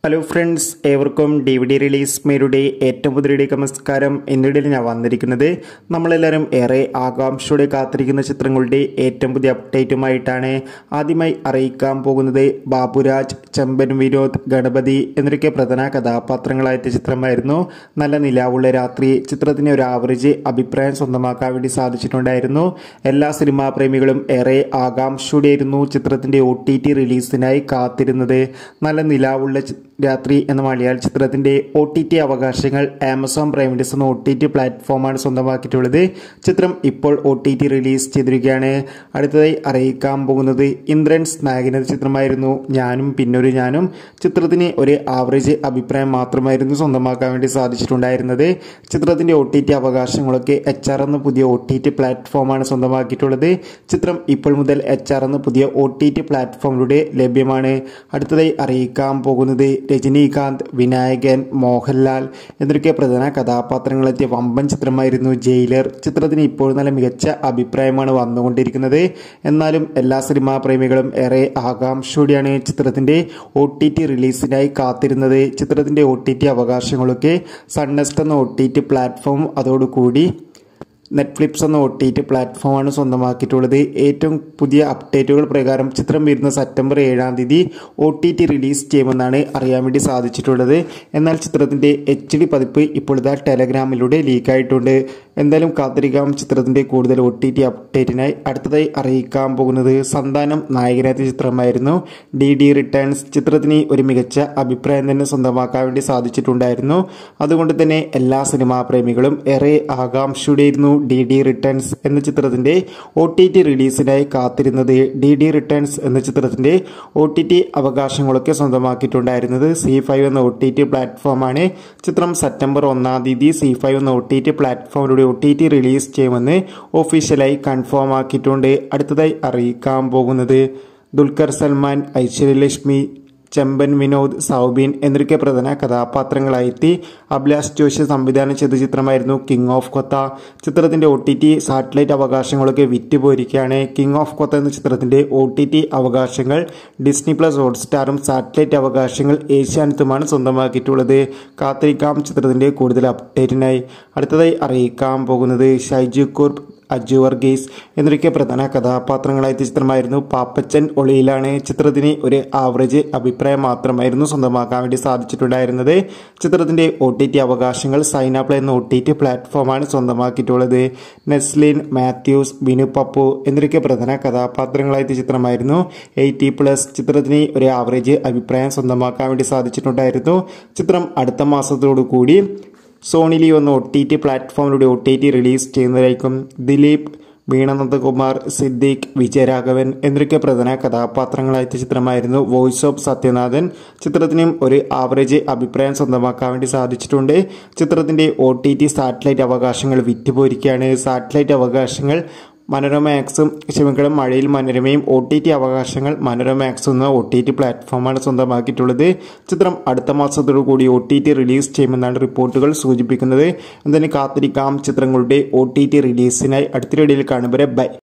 hello friends ഏവർക്കും D V D release മേരുടെ ഏറ്റവും പുതിയ നമസ്കാരം എന്നിടയിൽ ഞാൻ വന്നിരിക്കുന്നത് നമ്മളെല്ലാവരും ഏറെ ആകാംക്ഷയോടെ കാത്തിരിക്കുന്ന ചിത്രങ്ങളുടെ ഏറ്റവും പുതിയ അപ്ഡേറ്റുമായിട്ടാണ് ആദ്യമായി അറിയിക്കാൻ പോകുന്നത് ബാബുരാജ് ചെമ്പൻ വിനോദ് ഗണപതി എന്നൊക്കെ പ്രധാന കഥാപാത്രങ്ങളായ ചിത്രമായിരുന്നു നല്ല നിലാവുള്ള രാത്രി ചിത്രത്തിന് ഒരു ആവറേജ് അഭിപ്രായം സ്വന്തമാക്കാൻ വേണ്ടി സാധിച്ചിട്ടുണ്ടായിരുന്നു എല്ലാ സിനിമാ പ്രേമികളും ഏറെ ആകാംക്ഷയോടെയായിരുന്നു ചിത്രത്തിന്റെ ഒ ടി ടി റിലീസിനായി കാത്തിരുന്നത് നല്ല നിലാവുള്ള ചി- രാത്രി എന്ന മലയാള ചിത്രത്തിന്റെ ഒ ടി ടി അവകാശങ്ങൾ ആമസോൺ പ്രൈം വീഡിയോസ് എന്ന ഒ ടി ടി പ്ലാറ്റ്ഫോമാണ് സ്വന്തമാക്കിയിട്ടുള്ളത് ചിത്രം ഇപ്പോൾ ഒ ടി ടി റിലീസ് ചെയ്തിരിക്കുകയാണ് അടുത്തതായി അറിയിക്കാൻ പോകുന്നത് ഇന്ദ്രൻസ് നായകന ചിത്രമായിരുന്നു ഞാനും പിന്നൊരു ഞാനും ചിത്രത്തിന് ഒരു ആവറേജ് അഭിപ്രായം മാത്രമായിരുന്നു സ്വന്തമാക്കാൻ വേണ്ടി സാധിച്ചിട്ടുണ്ടായിരുന്നത് ചിത്രത്തിന്റെ ഒ ടി ടി അവകാശങ്ങളൊക്കെ എച്ച് ആർ എന്ന പുതിയ ഒ ടി ടി പ്ലാറ്റ്ഫോമാണ് സ്വന്തമാക്കിയിട്ടുള്ളത് ചിത്രം ഇപ്പോൾ മുതൽ എച്ച് ആർ എന്ന പുതിയ ഒ ടി ടി പ്ലാറ്റ്ഫോമിലൂടെ ലഭ്യമാണ് അടുത്തതായി അറിയിക്കാൻ പോകുന്നത് രജനീകാന്ത് വിനായകൻ മോഹൻലാൽ എന്നൊക്കെ പ്രധാന കഥാപാത്രങ്ങളെത്തിയ വമ്പൻ ചിത്രമായിരുന്നു ജയിലർ ചിത്രത്തിന് ഇപ്പോൾ നല്ല മികച്ച അഭിപ്രായമാണ് വന്നുകൊണ്ടിരിക്കുന്നത് എന്നാലും എല്ലാ സിനിമാ പ്രേമികളും ഏറെ ആകാംക്ഷയോടെയാണ് ചിത്രത്തിന്റെ ഒ ടി ടി റിലീസിനായി കാത്തിരുന്നത് ചിത്രത്തിന്റെ ഒ ടി ടി അവകാശങ്ങളൊക്കെ സൺനെസ്റ്റ് എന്ന ഒ ടി ടി പ്ലാറ്റ്ഫോം അതോടുകൂടി നെറ്റ്ഫ്ലിക്സ് എന്ന ഒ ടി ടി പ്ലാറ്റ്ഫോമാണ് സ്വന്തമാക്കിയിട്ടുള്ളത് ഏറ്റവും പുതിയ അപ്ഡേറ്റുകൾ പ്രകാരം ചിത്രം വരുന്ന സെപ്റ്റംബർ ഏഴാം തീയതി ഒ ടി ടി റിലീസ് ചെയ്യുമെന്നാണ് അറിയാൻ വേണ്ടി സാധിച്ചിട്ടുള്ളത് എന്നാൽ ചിത്രത്തിൻ്റെ എച്ച് ഡി പതിപ്പ് ഇപ്പോൾ ഇതാ ടെലഗ്രാമിലൂടെ ലീക്കായിട്ടുണ്ട് എന്തായാലും കാത്തിരിക്കാം ചിത്രത്തിൻ്റെ കൂടുതൽ ഒ ടി ടി അപ്ഡേറ്റിനായി അടുത്തതായി അറിയിക്കാൻ പോകുന്നത് സന്താനം നായകനായ ചിത്രമായിരുന്നു ഡി ഡി റിട്ടേൺസ് ചിത്രത്തിന് ഒരു മികച്ച അഭിപ്രായം തന്നെ സ്വന്തമാക്കാൻ വേണ്ടി സാധിച്ചിട്ടുണ്ടായിരുന്നു അതുകൊണ്ട് തന്നെ എല്ലാ സിനിമാ പ്രേമികളും ഏറെ ആകാംക്ഷയുടെയായിരുന്നു ഡി ഡി റിട്ടേൺസ് എന്ന ചിത്രത്തിന്റെ ഒ ടി ടി റിലീസിനായി കാത്തിരുന്നത് ഡി ഡി റിട്ടേൺസ് എന്ന ചിത്രത്തിന്റെ ഒ ടി ടി അവകാശങ്ങളൊക്കെ സ്വന്തമാക്കിയിട്ടുണ്ടായിരുന്നത് സി ഫൈവ് എന്ന ഒ ടി ടി പ്ലാറ്റ്ഫോമാണ് ചിത്രം സെപ്റ്റംബർ ഒന്നാം തീയതി സി ഫൈവ് എന്ന ഒ ടി ടി പ്ലാറ്റ്ഫോമിലൂടെ ഒ ടി ടി റിലീസ് ചെയ്യുമെന്ന് ഒഫീഷ്യലായി കൺഫേം ആക്കിയിട്ടുണ്ട് അടുത്തതായി അറിയിക്കാൻ പോകുന്നത് ദുൽഖർ സൽമാൻ ഐശ്വര്യലക്ഷ്മി ചെമ്പൻ വിനോദ് സൗബിൻ എന്നൊക്കെ പ്രധാന കഥാപാത്രങ്ങളായെത്തി അഭിലാഷ് ജോഷി സംവിധാനം ചെയ്ത ചിത്രമായിരുന്നു കിങ് ഓഫ് കൊത്ത ചിത്രത്തിന്റെ ഒ ടി ടി സാറ്റലൈറ്റ് അവകാശങ്ങളൊക്കെ വിറ്റുപോയിരിക്കുകയാണ് കിങ് ഓഫ് കൊത്ത എന്ന ചിത്രത്തിന്റെ ഒ ടി ടി അവകാശങ്ങൾ ഡിസ്നി പ്ലസ് ഹോട്ട്സ്റ്റാറും സാറ്റലൈറ്റ് അവകാശങ്ങൾ ഏഷ്യാനെത്തുമാണ് സ്വന്തമാക്കിയിട്ടുള്ളത് കാത്തിരിക്കാം ചിത്രത്തിന്റെ കൂടുതൽ അപ്ഡേറ്റിനായി അടുത്തതായി അറിയിക്കാൻ പോകുന്നത് ഷൈജു കുർബ് അജു വർഗീസ് എന്നൊക്കെ പ്രധാന കഥാപാത്രങ്ങളായ ചിത്രമായിരുന്നു പാപ്പച്ചൻ ഒളിയിലാണ് ചിത്രത്തിന് ഒരു ആവറേജ് അഭിപ്രായം മാത്രമായിരുന്നു സ്വന്തമാക്കാൻ വേണ്ടി സാധിച്ചിട്ടുണ്ടായിരുന്നത് ചിത്രത്തിന്റെ ഒ ടി ടി അവകാശങ്ങൾ സൈനാപ്ലേ എന്ന ഒ ടി ടി പ്ലാറ്റ്ഫോമാണ് സ്വന്തമാക്കിയിട്ടുള്ളത് നെസ്ലിൻ മാത്യൂസ് ബിനു പപ്പു എന്നൊക്കെ പ്രധാന കഥാപാത്രങ്ങളായ ചിത്രമായിരുന്നു എയ്റ്റി പ്ലസ് ചിത്രത്തിന് ഒരു ആവറേജ് അഭിപ്രായം സ്വന്തമാക്കാൻ വേണ്ടി സാധിച്ചിട്ടുണ്ടായിരുന്നു ചിത്രം അടുത്ത മാസത്തോടു കൂടി സോണി ലീവ് എന്ന ഒ ടി ടി പ്ലാറ്റ്ഫോമിലൂടെ ഒ ടി ടി റിലീസ് ചെയ്യുന്നതായിരിക്കും ദിലീപ് വീണനന്ദകുമാർ സിദ്ദീഖ് വിജയരാഘവൻ എന്നൊക്കെ പ്രധാന കഥാപാത്രങ്ങളായ ചിത്രമായിരുന്നു വോയിസ് ഓഫ് സത്യനാഥൻ ചിത്രത്തിനും ഒരു ആവറേജ് അഭിപ്രായം സ്വന്തമാക്കാൻ വേണ്ടി സാധിച്ചിട്ടുണ്ട് ചിത്രത്തിന്റെ ഒ ടി ടി സാറ്റലൈറ്റ് അവകാശങ്ങൾ വിറ്റുപോയിരിക്കുകയാണ് സാറ്റലൈറ്റ് അവകാശങ്ങൾ മനോരമ ആക്സും ശിവങ്കടം മഴയിൽ മനോരമയും ഒ ടി ടി അവകാശങ്ങൾ മനോരമ ആക്സ് എന്ന ഒ ടി ടി പ്ലാറ്റ്ഫോമാണ് സ്വന്തമാക്കിയിട്ടുള്ളത് ചിത്രം അടുത്ത മാസത്തോടു കൂടി ഒ ടി ടി റിലീസ് ചെയ്യുമെന്നാണ് റിപ്പോർട്ടുകൾ സൂചിപ്പിക്കുന്നത് എന്തായാലും കാത്തിരിക്കാം ചിത്രങ്ങളുടെ ഒ ടി ടി റിലീസിനായി അടുത്ത വീഡിയോയിൽ കാണുമ്പോൾ ബൈ